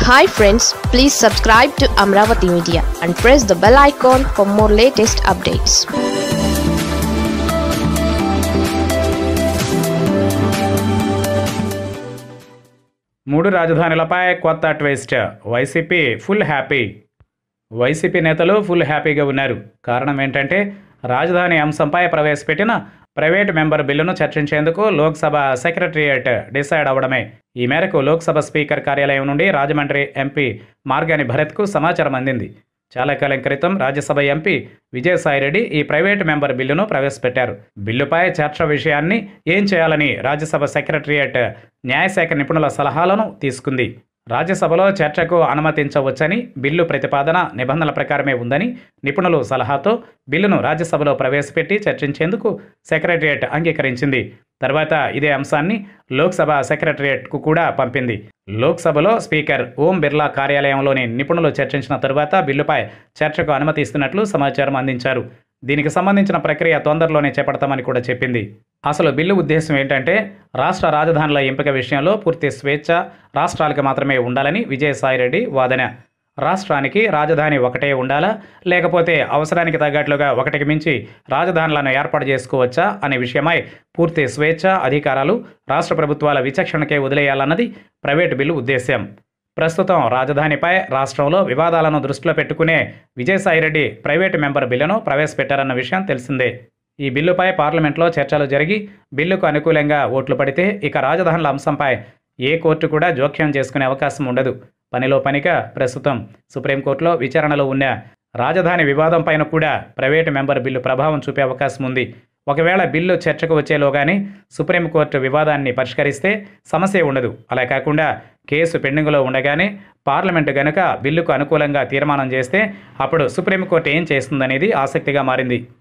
hi friends please subscribe to Amaravati media and press the bell icon for more latest updates మూడు రాజధానులపై కొత్త twist YCP full happy YCP నేతలు full హ్యాపీగా ఉన్నారు కారణం ఏంటంటే రాజధాని అంశంపై ప్రవేశపెట్టిన ప్రైవేట్ మెంబర్ బిల్లును చర్చించేందుకు లోక్సభ సెక్రటరియట్ డిసైడ్ అవ్వడమే ఈ మేరకు లోక్సభ స్పీకర్ కార్యాలయం నుండి రాజమండ్రి ఎంపీ మార్గాని భరత్కు సమాచారం అందింది చాలా కాలం క్రితం రాజ్యసభ ఎంపీ విజయసాయిరెడ్డి ఈ ప్రైవేట్ మెంబర్ బిల్లును ప్రవేశపెట్టారు బిల్లుపై చర్చ విషయాన్ని ఏం చేయాలని రాజ్యసభ సెక్రటరియట్ న్యాయశాఖ నిపుణుల సలహాలను తీసుకుంది రాజ్యసభలో చర్చకు అనుమతించవచ్చని బిల్లు ప్రతిపాదన నిబంధనల ప్రకారమే ఉందని నిపుణులు సలహాతో బిల్లును రాజ్యసభలో ప్రవేశపెట్టి చర్చించేందుకు సెక్రటరియట్ అంగీకరించింది తర్వాత ఇదే అంశాన్ని లోక్సభ సెక్రటరియట్కు కూడా పంపింది లోక్సభలో స్పీకర్ ఓం బిర్లా కార్యాలయంలోని నిపుణులు చర్చించిన తరువాత బిల్లుపై చర్చకు అనుమతి ఇస్తున్నట్లు సమాచారం అందించారు దీనికి సంబంధించిన ప్రక్రియ తొందరలోనే చేపడతామని కూడా చెప్పింది అసలు బిల్లు ఉద్దేశం ఏంటంటే రాష్ట్ర రాజధానుల ఎంపిక విషయంలో పూర్తి స్వేచ్ఛ రాష్ట్రాలకు మాత్రమే ఉండాలని విజయసాయిరెడ్డి వాదన రాష్ట్రానికి రాజధాని ఒకటే ఉండాలా లేకపోతే అవసరానికి తగ్గట్లుగా ఒకటికి మించి రాజధానులను ఏర్పాటు చేసుకోవచ్చా అనే విషయమై పూర్తి స్వేచ్ఛ అధికారాలు రాష్ట్ర ప్రభుత్వాల విచక్షణకే వదిలేయాలన్నది ప్రైవేటు బిల్లు ఉద్దేశ్యం ప్రస్తుతం రాజధానిపై రాష్ట్రంలో వివాదాలను దృష్టిలో పెట్టుకునే విజయసాయిరెడ్డి ప్రైవేటు మెంబర్ బిల్లును ప్రవేశపెట్టారన్న విషయం తెలిసిందే ఈ బిల్లుపై పార్లమెంట్లో చర్చలు జరిగి బిల్లుకు అనుకూలంగా ఓట్లు పడితే ఇక రాజధానుల అంశంపై ఏ కోర్టు కూడా జోక్యం చేసుకునే అవకాశం ఉండదు పనిలో పనిగా ప్రస్తుతం సుప్రీంకోర్టులో విచారణలో ఉన్న రాజధాని వివాదం పైన కూడా ప్రైవేటు మెంబర్ బిల్లు ప్రభావం చూపే అవకాశం ఉంది ఒకవేళ బిల్లు చర్చకు వచ్చేలోగానే సుప్రీంకోర్టు వివాదాన్ని పరిష్కరిస్తే సమస్య ఉండదు అలా కాకుండా కేసు పెండింగ్లో ఉండగానే పార్లమెంటు గనుక బిల్లుకు అనుకూలంగా తీర్మానం చేస్తే అప్పుడు సుప్రీంకోర్టు ఏం చేస్తుందనేది ఆసక్తిగా మారింది